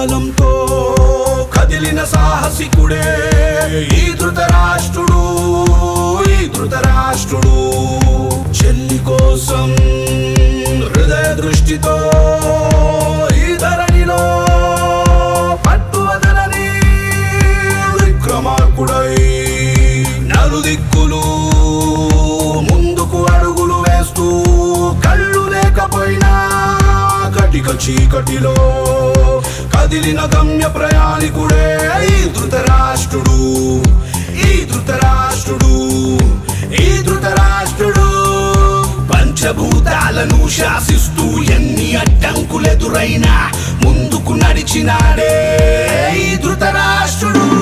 బలంతో కదిలిన సాహసికుడే ఈ ధృతరాష్ట్రుడు ఈ ధృతరాష్ట్రుడు చెల్లి కోసం హృదయ దృష్టితో ఈ ధరణిలో పట్టువదలని విక్రమార్కుడై నలుదిక్కులు ముందుకు అడుగులు వేస్తూ కళ్ళు లేకపోయినా కటిక చీకటిలో కదిలిన గమ్య ప్రయాణికుడే ఈ ధృతరాష్ట్రుడు ఈ ధృతరాష్ట్రుడు ఈ ధృతరాష్ట్రుడు పంచభూతాలను శాసిస్తూ ఎన్ని అడ్డంకులెదురైనా ముందుకు నడిచినాడే ఈ ధృతరాష్ట్రుడు